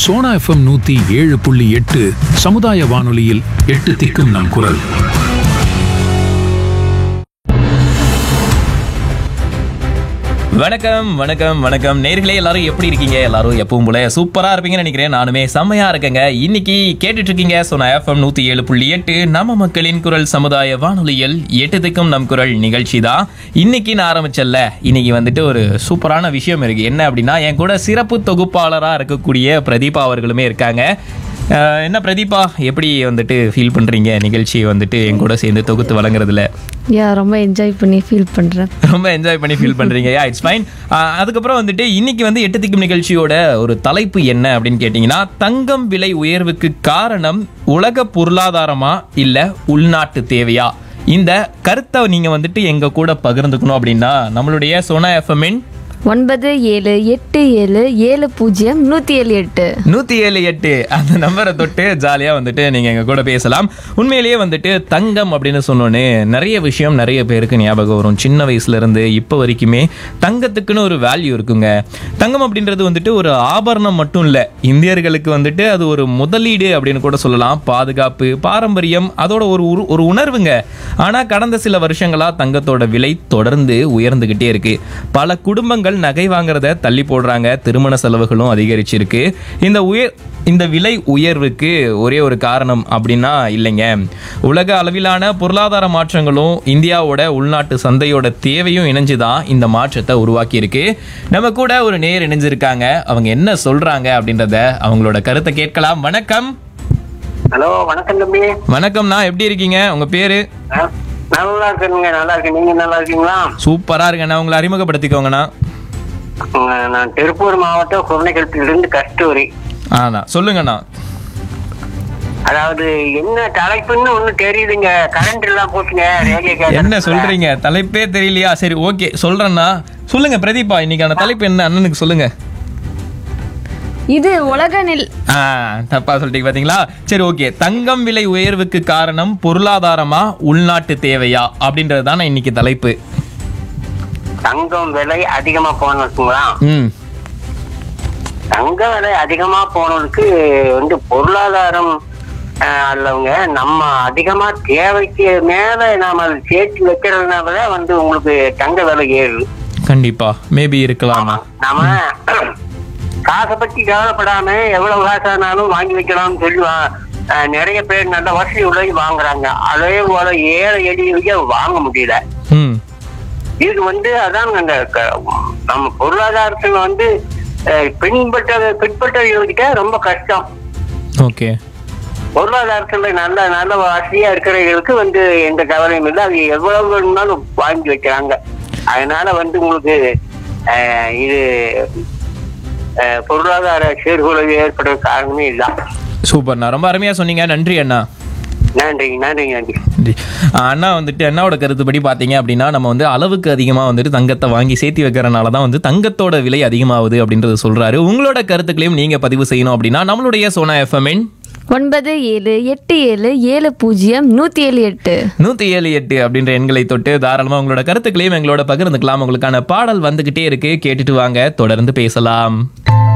Sona FM நூத்தி ஏழு புள்ளி எட்டு சமுதாய வானொலியில் எட்டு திக்கும் நம் குரல் வணக்கம் வணக்கம் வணக்கம் நேர்களே எல்லாரும் எப்படி இருக்கீங்க எல்லாரும் எப்பவும் போல சூப்பரா இருப்பீங்கன்னு நினைக்கிறேன் நானுமே செம்மையா இருக்கேங்க இன்னைக்கு கேட்டுட்டு இருக்கீங்க சொன்ன எஃப்எம் நூத்தி ஏழு புள்ளி எட்டு நம்ம மக்களின் குரல் சமுதாய வானொலியில் எட்டு திக்கும் நம் குரல் நிகழ்ச்சி தான் இன்னைக்கு நான் ஆரம்பிச்சல்ல இன்னைக்கு வந்துட்டு ஒரு சூப்பரான விஷயம் இருக்கு என்ன அப்படின்னா என் கூட சிறப்பு தொகுப்பாளரா இருக்கக்கூடிய பிரதீபா அவர்களுமே இருக்காங்க அஹ், என்ன பிரதீபா எப்படி வந்துட்டு ஃபீல் பண்றீங்க நிகழ்ச்சியை வந்துட்டு என் கூட சேர்ந்து தொகுத்து வழங்குறதுல யா ரொம்ப என்ஜாய் பண்ணி ஃபீல் பண்ணுறேன் ரொம்ப என்ஜாய் பண்ணி ஃபீல் பண்றீங்க யா இட்ஸ் ஃபைன் அதுக்கப்புறம் வந்துட்டு இன்னைக்கு வந்து எட்டு திக்கும் நிகழ்ச்சியோட ஒரு தலைப்பு என்ன அப்படின்னு கேட்டிங்கன்னா தங்கம் விலை உயர்வுக்கு காரணம் உலக பொருளாதாரமா இல்ல உள்நாட்டு தேவையா இந்த கருத்தை நீங்க வந்துட்டு எங்க கூட பகிர்ந்துக்கணும் அப்படின்னா நம்மளுடைய சோனா எஃப்எம்மின் ஒன்பது ஏழு எட்டு ஏழு ஏழு பூஜ்ஜியம் நூற்றி ஏழு எட்டு நூத்தி ஏழு எட்டு அந்த நம்பரை தொட்டு ஜாலியா வந்துட்டு நீங்க எங்க கூட பேசலாம் உண்மையிலேயே வந்துட்டு தங்கம் அப்படின்னு சொன்னோன்னே நிறைய விஷயம் நிறைய பேருக்கு ஞாபகம் வரும் சின்ன வயசுல இருந்து இப்போ வரைக்குமே தங்கத்துக்குன்னு ஒரு வேல்யூ இருக்குங்க தங்கம் அப்படின்றது வந்துட்டு ஒரு ஆபரணம் மட்டும் இல்ல இந்தியர்களுக்கு வந்துட்டு அது ஒரு முதலீடு அப்படின்னு கூட சொல்லலாம் பாதுகாப்பு பாரம்பரியம் அதோட ஒரு உரு- ஒரு உணர்வுங்க ஆனா கடந்த சில வருஷங்களா தங்கத்தோட விலை தொடர்ந்து உயர்ந்துகிட்டே இருக்கு பல குடும்பங்கள் நகை வாங்குறத தள்ளி போடுறாங்க திருமண செலவுகளும் அதிகரிச்சிருக்கு இந்த உயர் இந்த விலை உயர்வுக்கு ஒரே ஒரு காரணம் அப்படின்னா இல்லைங்க உலக அளவிலான பொருளாதார மாற்றங்களும் இந்தியாவோட உள்நாட்டு சந்தையோட தேவையும் இணைஞ்சுதான் இந்த மாற்றத்தை உருவாக்கி இருக்கு நம்ம கூட ஒரு நேர் இணைஞ்சிருக்காங்க அவங்க என்ன சொல்றாங்க அப்படின்றத அவங்களோட கருத்தை கேட்கலாம் வணக்கம் ஹலோ வணக்கம் தம்பி வணக்கம்ண்ணா எப்படி இருக்கீங்க உங்க பேரு ஆ, நல்லா இருக்கேனுங்க நல்லா இருக்கேன் நீங்க நல்லா இருக்கீங்களா சூப்பரா இருக்கேண்ணா உங்களை அறிமுகப்படுத்திக்கோங்கண்ணா உங்க, நான் திருப்பூர் மாவட்டம் குருணைக்கல்பிலிருந்து கஸ்தூரி ஆண்ணா சொல்லுங்கண்ணா அதாவது என்ன தலைப்புன்னு ஒண்ணும் தெரியுதுங்க கரண்ட் எல்லாம் போச்சுங்க ரேடியோ கேட்கறதுக்கு. என்ன சொல்றீங்க தலைப்பே தெரியலையா சரி ஓகே சொல்றேண்ணா சொல்லுங்க பிரதீபா இன்னைக்கான தலைப்பு என்ன அண்ணனுக்கு சொல்லுங்க இது உலக நில் ஆ தப்பா சொல்லிட்டீங்க பாத்தீங்களா சரி ஓகே தங்கம் விலை உயர்வுக்கு காரணம் பொருளாதாரமா உள்நாட்டு தேவையா அப்படின்றது தான் இன்னைக்கு தலைப்பு தங்கம் விலை அதிகமா போனதுங்களா ம் தங்க விலை அதிகமா போனதுக்கு வந்து பொருளாதாரம் ஆ, அல்லவங்க நம்ம அதிகமா தேவைக்கு மேல நாம அதை சேர்த்து வைக்கிறதுனால வந்து உங்களுக்கு தங்க விலை ஏறுது கண்டிப்பா மேபி இருக்கலாமா நாம காசை பத்தி கவலைப்படாம எவ்வளவு காசானாலும் வாங்கி வைக்கலாம்னு சொல்லி வா- அஹ் நிறைய பேர் நல்ல வசதி உள்ளவங்க வாங்குறாங்க அதே போல ஏழை எளிய வாங்க முடியல ம் இது வந்து அதான் அந்த க- நம்ம பொருளாதாரத்துல வந்து அஹ், பின்பற்ற பின்பற்றவங்ககிட்ட ரொம்ப கஷ்டம் ஓகே பொருளாதாரத்துல நல்ல நல்ல வசதியா இருக்கிறவங்களுக்கு வந்து எந்த கவலையும் இல்லை அது எவ்வளவு வேணும்னாலும் வாங்கி வைக்கிறாங்க அதனால வந்து உங்களுக்கு அஹ், இது அஹ், பொருளாதார சீர்குலைவு ஏற்படுற காரணமே இல்லை சூப்பர்ண்ணா ரொம்ப அருமையா சொன்னீங்க நன்றி அண்ணா நன்றி நன்றி நன்றி நன்றி. அண்ணா வந்துட்டு அண்ணாவோட கருத்துப்படி பார்த்தீங்க அப்படின்னா நம்ம வந்து அளவுக்கு அதிகமாக வந்துட்டு தங்கத்தை வாங்கி சேர்த்து வைக்கிறனால தான் வந்து தங்கத்தோட விலை அதிகமாகுது அப்படின்றது சொல்றாரு உங்களோட கருத்துக்களையும் நீங்க பதிவு செய்யணும் அப்படின்னா நம்மளுடைய சோனா எஃப்எம்என் ஒன்பது ஏழு எட்டு ஏழு ஏழு பூஜ்ஜியம் நூற்றி ஏழு எட்டு நூற்றி ஏழு எட்டு அப்படின்ற எண்களை தொட்டு தாராளமாக உங்களோட கருத்துக்களையும் எங்களோட பகிர்ந்துக்கலாம் உங்களுக்கான பாடல் வந்துகிட்டே இருக்கு கேட்டுட்டு வாங்க தொடர்ந்து பேசலாம்